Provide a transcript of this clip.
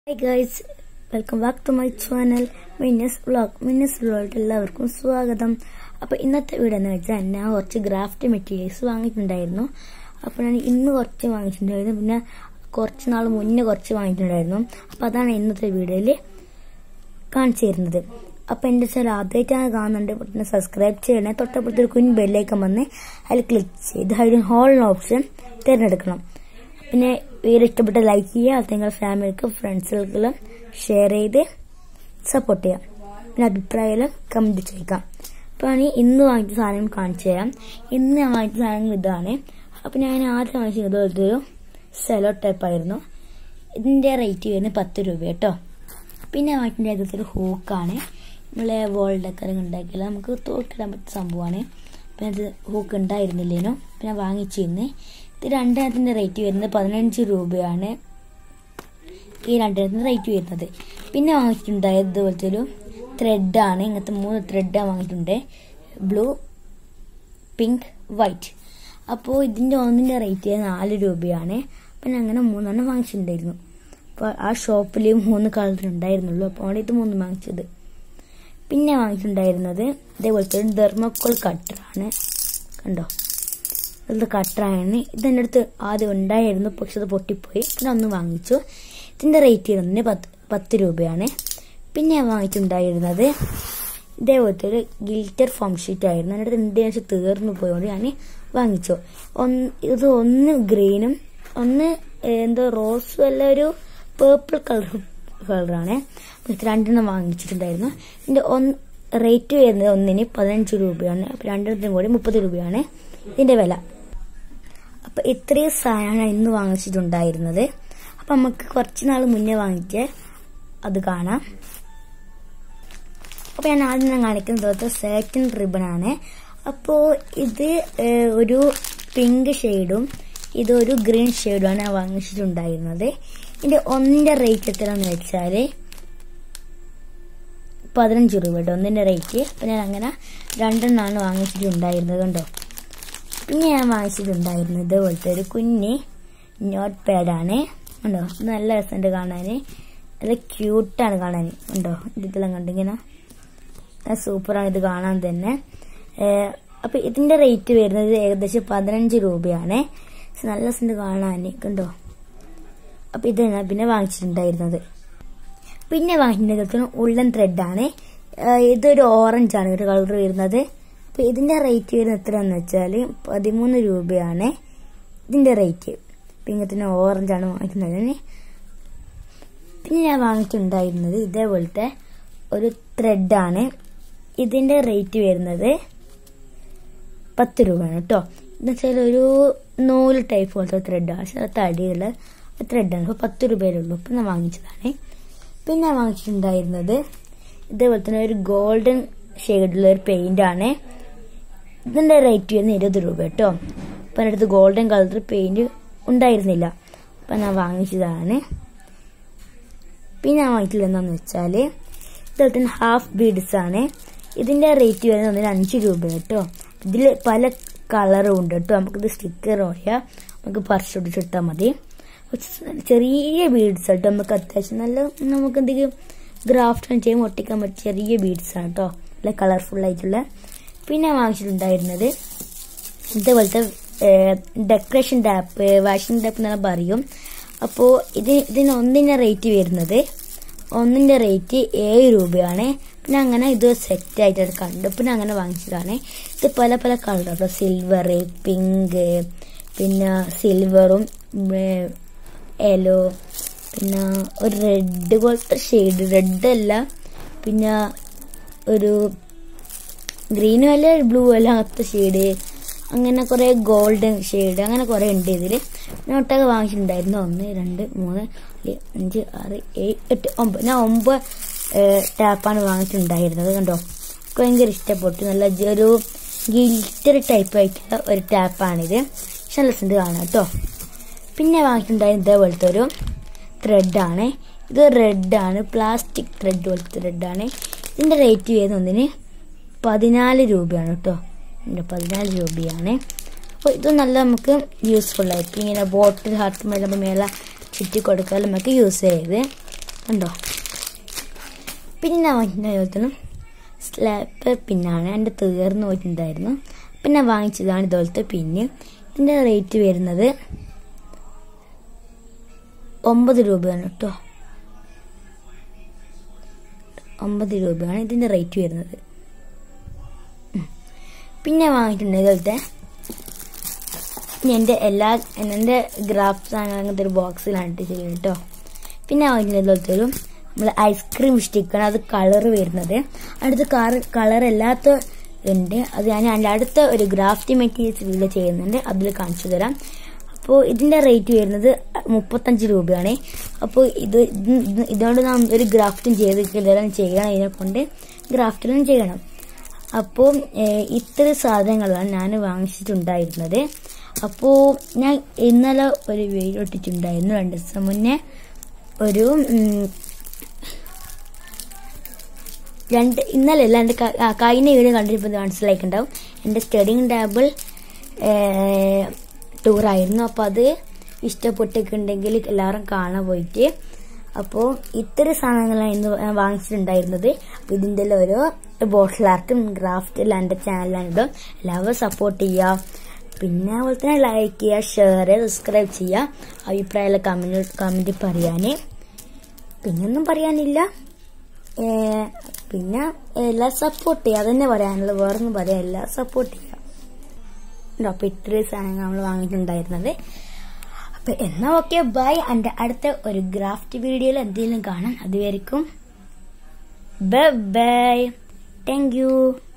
Hi guys welcome back to my channel Minna's vlog Minna's വ്ളോഗിൽ എല്ലാവർക്കും സ്വാഗതം അപ്പോൾ ഇന്നത്തെ വീഡിയോ എന്ന് വെച്ചാൽ ഞാൻ കുറച്ച് ഗ്രാഫ്റ്റ് മെറ്റീരിയൽസ് വാങ്ങിയിട്ടുണ്ടായിരുന്നു അപ്പോൾ ഞാൻ ഇന്ന് കുറച്ച് വാങ്ങിയിട്ടുണ്ടായിരുന്നു പിന്നെ കുറച്ച് നാൾ മുന്നേ കുറച്ച് വാങ്ങിയിട്ടുണ്ടായിരുന്നു അപ്പോൾ അതാണ് ഇന്നത്തെ വീഡിയോയിൽ കാണിച്ചു തരുന്നത് അപ്പോൾ എൻ്റെ ചാനൽ ആദ്യമായിട്ടാണ് കാണുന്നുണ്ട് പിന്നെ സബ്സ്ക്രൈബ് ചെയ്യണേ തൊട്ടപ്പുറത്തൊരു കുഞ്ഞ് ബെല്ലേക്കം വന്ന് അതിൽ ക്ലിക്ക് ചെയ്ത് അതിൽ ഹോൾ ഓപ്ഷൻ തിരഞ്ഞെടുക്കണം പിന്നെ വീഡിയോ ഇഷ്ടപ്പെട്ട ലൈക്ക് ചെയ്യുക അത് നിങ്ങളുടെ ഫാമിലിക്കും ഫ്രണ്ട്സുകൾക്കെല്ലാം ഷെയർ ചെയ്ത് സപ്പോർട്ട് ചെയ്യാം പിന്നെ അഭിപ്രായം കമൻറ്റ് ചെയ്യുക അപ്പോൾ ഞാൻ ഇന്ന് വാങ്ങിച്ച സാധനം കാണിച്ചു തരാം ഇന്ന് ഞാൻ വാങ്ങിച്ച സാധനങ്ങൾ ഇതാണ് അപ്പോൾ ഞാൻ ആദ്യം വാങ്ങിച്ചത് ഇതുപോലത്തെ ഒരു സെലോ ടൈപ്പ് ആയിരുന്നു ഇതിൻ്റെ റേറ്റ് വരുന്നത് പത്ത് രൂപ കേട്ടോ പിന്നെ വാങ്ങിച്ചിൻ്റെ ഇതുപോലത്തെ ഒരു ഹൂക്കാണ് നമ്മളെ വോൾഡൊക്കെ ഉണ്ടാക്കിയാൽ നമുക്ക് തോക്കിടാൻ പറ്റിയ സംഭവമാണ് പിന്നെ അത് ഹൂക്ക് ഉണ്ടായിരുന്നില്ലേനോ പിന്നെ വാങ്ങിച്ചിരുന്നേ ഇത് രണ്ടെണ്ണത്തിൻ്റെ റേറ്റ് വരുന്നത് പതിനഞ്ച് രൂപയാണ് ഈ രണ്ടെണ്ണത്തിൻ്റെ റേറ്റ് വരുന്നത് പിന്നെ വാങ്ങിച്ചിട്ടുണ്ടായത് ഇതുപോലത്തെ ഒരു ത്രെഡാണ് ഇങ്ങനത്തെ മൂന്ന് ത്രെഡാണ് വാങ്ങിയിട്ടുണ്ട് ബ്ലൂ പിങ്ക് വൈറ്റ് അപ്പോൾ ഇതിൻ്റെ ഒന്നിൻ്റെ റേറ്റ് നാല് രൂപയാണ് അപ്പം അങ്ങനെ മൂന്നെണ്ണം വാങ്ങിച്ചിട്ടുണ്ടായിരുന്നു അപ്പോൾ ആ ഷോപ്പിൽ മൂന്ന് കളർ ഉണ്ടായിരുന്നുള്ളൂ അപ്പോൾ അവിടെ ഇത് മൂന്ന് വാങ്ങിച്ചത് പിന്നെ വാങ്ങിച്ചിട്ടുണ്ടായിരുന്നത് ഇതേപോലത്തെ ഒരു ഡെർമക്കോൾ കട്ടറാണ് കണ്ടോ ഇത് കട്ടറാണ് ഇതെൻ്റെ അടുത്ത് ആദ്യം ഉണ്ടായിരുന്നു പക്ഷെ അത് പൊട്ടിപ്പോയി പിന്നെ ഒന്ന് വാങ്ങിച്ചു ഇതിൻ്റെ റേറ്റ് വരുന്നതിന് പത്ത് പത്ത് രൂപയാണ് പിന്നെ ഞാൻ വാങ്ങിച്ചിട്ടുണ്ടായിരുന്നത് ഇതേപോലത്തെ ഒരു ഗിൽറ്റർ ഫോം ഷീറ്റ് ആയിരുന്നു എൻ്റെ അടുത്ത് എന്തെന്ന് വെച്ചാൽ തീർന്നു പോയതുകൊണ്ട് ഞാൻ വാങ്ങിച്ചു ഒന്ന് ഇത് ഒന്ന് ഗ്രീനും ഒന്ന് എന്തോ റോസും അല്ല ഒരു പേർപ്പിൾ കളർ കളറാണ് ഇത് രണ്ടെണ്ണം വാങ്ങിച്ചിട്ടുണ്ടായിരുന്നു ഇതിൻ്റെ ഒന്ന് റേറ്റ് വരുന്നത് ഒന്നിന് പതിനഞ്ച് രൂപയാണ് അപ്പോൾ രണ്ടെണ്ണത്തിനും കൂടി മുപ്പത് രൂപയാണ് ഇതിൻ്റെ വില അപ്പം ഇത്രയും സാധനമാണ് ഇന്ന് വാങ്ങിച്ചിട്ടുണ്ടായിരുന്നത് അപ്പം നമുക്ക് കുറച്ച് നാൾ മുന്നേ വാങ്ങിച്ച് അത് കാണാം അപ്പോൾ ഞാൻ ആദ്യം ഞാൻ കാണിക്കുന്നത് സാറ്റിൻ റിബണാണ് അപ്പോൾ ഇത് ഒരു പിങ്ക് ഷെയ്ഡും ഇതൊരു ഗ്രീൻ ഷെയ്ഡുമാണ് ഞാൻ വാങ്ങിച്ചിട്ടുണ്ടായിരുന്നത് ഇതിൻ്റെ ഒന്നിൻ്റെ റേറ്റ് എത്രയാണെന്ന് വെച്ചാൽ പതിനഞ്ച് രൂപ കേട്ടോ ഒന്നിൻ്റെ റേറ്റ് അപ്പം ഞാൻ അങ്ങനെ രണ്ടെണ്ണമാണ് വാങ്ങിച്ചിട്ടുണ്ടായിരുന്നത് കണ്ടോ പിന്നെ ഞാൻ വാങ്ങിച്ചിട്ടുണ്ടായിരുന്നത് ഇതുപോലത്തെ ഒരു കുഞ്ഞ് നോട്ട് പാഡാണ് ഉണ്ടോ നല്ല രസമുണ്ട് കാണാൻ നല്ല ക്യൂട്ടാണ് കാണാൻ ഉണ്ടോ ഇതെല്ലാം കണ്ടിങ്ങനെ സൂപ്പറാണ് ഇത് കാണാൻ തന്നെ അപ്പം ഇതിൻ്റെ റേറ്റ് വരുന്നത് ഏകദേശം പതിനഞ്ച് രൂപയാണ് നല്ല രസമുണ്ട് കാണാൻ കണ്ടോ അപ്പം ഇത് ഞാൻ പിന്നെ വാങ്ങിച്ചിട്ടുണ്ടായിരുന്നത് പിന്നെ വാങ്ങിച്ചിട്ടുണ്ടെങ്കിൽ ഉള്ളൻ ത്രെഡാണ് ഇതൊരു ഓറഞ്ച് ആണ് ഒരു കളർ വരുന്നത് അപ്പോൾ ഇതിൻ്റെ റേറ്റ് വരുന്നത് എത്രയാണെന്ന് വെച്ചാൽ പതിമൂന്ന് രൂപയാണ് ഇതിൻ്റെ റേറ്റ് പിങ്കത്തിന് ഓറഞ്ചാണ് വാങ്ങിക്കുന്നത് പിന്നെ ഞാൻ വാങ്ങിച്ചിട്ടുണ്ടായിരുന്നത് ഇതേപോലത്തെ ഒരു ത്രെഡാണ് ഇതിൻ്റെ റേറ്റ് വരുന്നത് പത്ത് രൂപയാണ് കേട്ടോ എന്ന് വെച്ചാൽ ഒരു നൂല് ടൈപ്പ് പോലത്തെ ത്രെഡാണ് പക്ഷെ തടിയുള്ള ത്രെഡാണ് അപ്പോൾ പത്ത് രൂപയിലുള്ളൂ ഇപ്പം ഞാൻ വാങ്ങിച്ചതാണ് പിന്നെ ഞാൻ വാങ്ങിച്ചിട്ടുണ്ടായിരുന്നത് ഇതേപോലെ തന്നെ ഒരു ഗോൾഡൻ ഷെയ്ഡിലുള്ള ഒരു പെയിന്റ് ആണ് ഇതിന്റെ റേറ്റ് വരുന്നത് ഇരുപത് രൂപ കേട്ടോ അപ്പം എൻ്റെ അടുത്ത് ഗോൾഡൻ കളർ പെയിന്റ് ഉണ്ടായിരുന്നില്ല അപ്പം ഞാൻ വാങ്ങിച്ചതാണ് പിന്നെ ഞാൻ വാങ്ങിച്ചില്ല എന്താണെന്ന് വെച്ചാൽ ഇതുപോലെ തന്നെ ഹാഫ് ബീഡ്സ് ആണ് ഇതിന്റെ റേറ്റ് വരുന്നത് ഒന്നിന് അഞ്ച് രൂപ കേട്ടോ ഇതിൽ പല കളറും ഉണ്ട് കേട്ടോ നമുക്കിത് സ്റ്റിക്കർ ഓടിയാൽ നമുക്ക് പറിച്ച് ഒടിച്ചിട്ടാൽ മതി ചെറിയ ബീഡ്സ് കേട്ടോ നമുക്ക് അത്യാവശ്യം നല്ല നമുക്ക് എന്തെങ്കിലും ഗ്രാഫ്റ്റ് ചെയ്യുമ്പോൾ ഒട്ടിക്കാൻ പറ്റിയ ചെറിയ ബീഡ്സ് ആണ് കേട്ടോ നല്ല കളർഫുൾ ആയിട്ടുള്ള പിന്നെ വാങ്ങിച്ചിട്ടുണ്ടായിരുന്നത് ഇതേപോലത്തെ ഡെക്കറേഷൻ ടാപ്പ് വാഷിംഗ് ടാപ്പ് എന്നൊക്കെ പറയും അപ്പോൾ ഇത് ഇതിന് ഒന്നിൻ്റെ റേറ്റ് വരുന്നത് ഒന്നിൻ്റെ റേറ്റ് ഏഴ് രൂപയാണ് പിന്നെ അങ്ങനെ ഇത് സെറ്റ് ആയിട്ട് കണ്ടു പിന്നെ അങ്ങനെ വാങ്ങിച്ചതാണ് ഇത് പല പല കളർ സിൽവർ പിങ്ക് പിന്നെ സിൽവറും യെല്ലോ പിന്നെ ഒരു റെഡ് പോലത്തെ ഷെയ്ഡ് റെഡ് അല്ല പിന്നെ ഒരു ഗ്രീനും അല്ല ബ്ലൂ അല്ല അങ്ങനത്തെ ഷെയ്ഡ് അങ്ങനെ കുറേ ഗോൾഡൻ ഷെയ്ഡ് അങ്ങനെ കുറേ ഉണ്ട് ഇതിൽ ഞാൻ ഒട്ടൊക്കെ വാങ്ങിച്ചിട്ടുണ്ടായിരുന്നു ഒന്ന് രണ്ട് മൂന്ന് അഞ്ച് ആറ് ഏഴ് എട്ട് ഒമ്പത് ഞാൻ ഒമ്പത് ടാപ്പാണ് വാങ്ങിച്ചിട്ടുണ്ടായിരുന്നത് കണ്ടോ എനിക്ക് ഭയങ്കര ഇഷ്ടപ്പെട്ടു നല്ല ഒരു ഗിൽറ്റർ ടൈപ്പ് ആയിട്ടുള്ള ഒരു ടാപ്പാണിത് പക്ഷെ നല്ല രസമുണ്ട് കാണാം കേട്ടോ പിന്നെ വാങ്ങിച്ചിട്ടുണ്ടായിരുന്നത് ഇതേപോലത്തെ ഒരു ത്രെഡാണ് ഇത് റെഡാണ് പ്ലാസ്റ്റിക് ത്രെഡ് പോലത്തെ ത്രെഡാണ് ഇതിൻ്റെ റേറ്റ് വരുന്നത് ഒന്നിന് പതിനാല് രൂപയാണ് കേട്ടോ പതിനാല് രൂപയാണ് അപ്പോൾ ഇത് നല്ല നമുക്ക് യൂസ്ഫുൾ ആയിരിക്കും ഇങ്ങനെ ബോട്ടിൽ ഹാർട്ട് മേലെ മേലെ ചുറ്റി കൊടുക്കാൻ നമുക്ക് യൂസ് ചെയ്ത് കണ്ടോ പിന്നെ വാങ്ങിക്കുന്ന സ്ലാബ് പിന്നാണ് എൻ്റെ തീർന്നു പോയിട്ടുണ്ടായിരുന്നു പിന്നെ വാങ്ങിച്ചതാണ് ഇതുപോലത്തെ പിന്ന് ഇതിൻ്റെ റേറ്റ് വരുന്നത് ഒമ്പത് രൂപയാണ് കേട്ടോ ഒമ്പത് രൂപയാണ് ഇതിൻ്റെ റേറ്റ് വരുന്നത് ഉം. പിന്നെ വാങ്ങിയിട്ടുണ്ട് ഇതുപോലത്തെ എൻ്റെ എല്ലാ എൻ്റെ ഗ്രാഫ്സ് അങ്ങനത്തെ ഒരു ബോക്സിലാണ് ഇട്ട് ചെയ്യുന്നത് കേട്ടോ പിന്നെ വാങ്ങിയിട്ടുണ്ട് ഇതുപോലത്തെ ഒരു നമ്മൾ ഐസ്ക്രീം സ്റ്റിക്കാണ് അത് കളർ വരുന്നത് അടുത്ത കളർ കളർ അല്ലാത്ത ഉണ്ട് അത് ഞാൻ അതിൻ്റെ അടുത്ത ഒരു ഗ്രാഫ്റ്റി മെറ്റീരിയൽസ് വീഡിയോ ചെയ്യുന്നുണ്ട് അതിൽ കാണിച്ചു തരാം അപ്പോൾ ഇതിൻ്റെ റേറ്റ് വരുന്നത് മുപ്പത്തഞ്ച് രൂപയാണ് അപ്പോൾ ഇത് ഇത് ഇത് ഇതുകൊണ്ട് നാം ഒരു ഗ്രാഫ്റ്റും ചെയ്ത് ഇതെല്ലാം ചെയ്യണം ഇതിനെ കൊണ്ട് ഗ്രാഫ്റ്റെല്ലാം ചെയ്യണം അപ്പോൾ ഏഹ്, ഇത്ര സാധനങ്ങളാണ് ഞാൻ വാങ്ങിച്ചിട്ടുണ്ടായിരുന്നത് അപ്പോൾ ഞാൻ ഇന്നലെ ഒരു വീഡിയോ ഇട്ടിട്ടുണ്ടായിരുന്നു രണ്ട് ദിവസം മുന്നേ ഒരു ഉം, രണ്ട് ഇന്നലെ അല്ല എൻ്റെ ക- ആ, കഴിഞ്ഞ വീഡിയോ കണ്ടിപ്പോൾ മനസ്സിലായിട്ടുണ്ടാവും എൻ്റെ സ്റ്റഡിങ് ടേബിൾ ടൂറായിരുന്നു അപ്പോൾ അത് ഇഷ്ടപ്പെട്ടിട്ടുണ്ടെങ്കിൽ എല്ലാവരും കാണാൻ പോയിട്ട് അപ്പോൾ ഇത്ര സാധനങ്ങളാണ് ഇന്ന് ഞാൻ വാങ്ങിച്ചിട്ടുണ്ടായിരുന്നത് അപ്പോൾ ഇതിൻ്റെ ഓരോ ബോട്ടിൽ ആർട്ടും ഗ്രാഫ്റ്റ് എല്ലാം എൻ്റെ ചാനലിലാണ് എല്ലാവരും സപ്പോർട്ട് ചെയ്യുക പിന്നെ അതുപോലെ തന്നെ ലൈക്ക് ചെയ്യുക ഷെയർ ചെയ്യുക സബ്സ്ക്രൈബ് ചെയ്യുക അഭിപ്രായമുള്ള കമൻറ്റ് കമൻറ്റ് പറയാൻ പിന്നൊന്നും പറയാനില്ല ഏ, പിന്നെ എല്ലാം സപ്പോർട്ട് ചെയ്യുക അതന്നെ പറയാനുള്ളത് വേറൊന്നും പറയാനില്ല സപ്പോർട്ട് ചെയ്യുക ഉണ്ടോ, അപ്പൊ ഇത്രയും സാധനങ്ങൾ നമ്മൾ വാങ്ങിയിട്ടുണ്ടായിരുന്നത് അപ്പൊ എന്നാ ഓക്കെ ബൈ എന്റെ അടുത്ത ഒരു ഗ്രാഫ്റ്റ് വീഡിയോയിൽ എന്തെങ്കിലും കാണാം അതുവരെക്കും ബൈ ബൈ താങ്ക് യു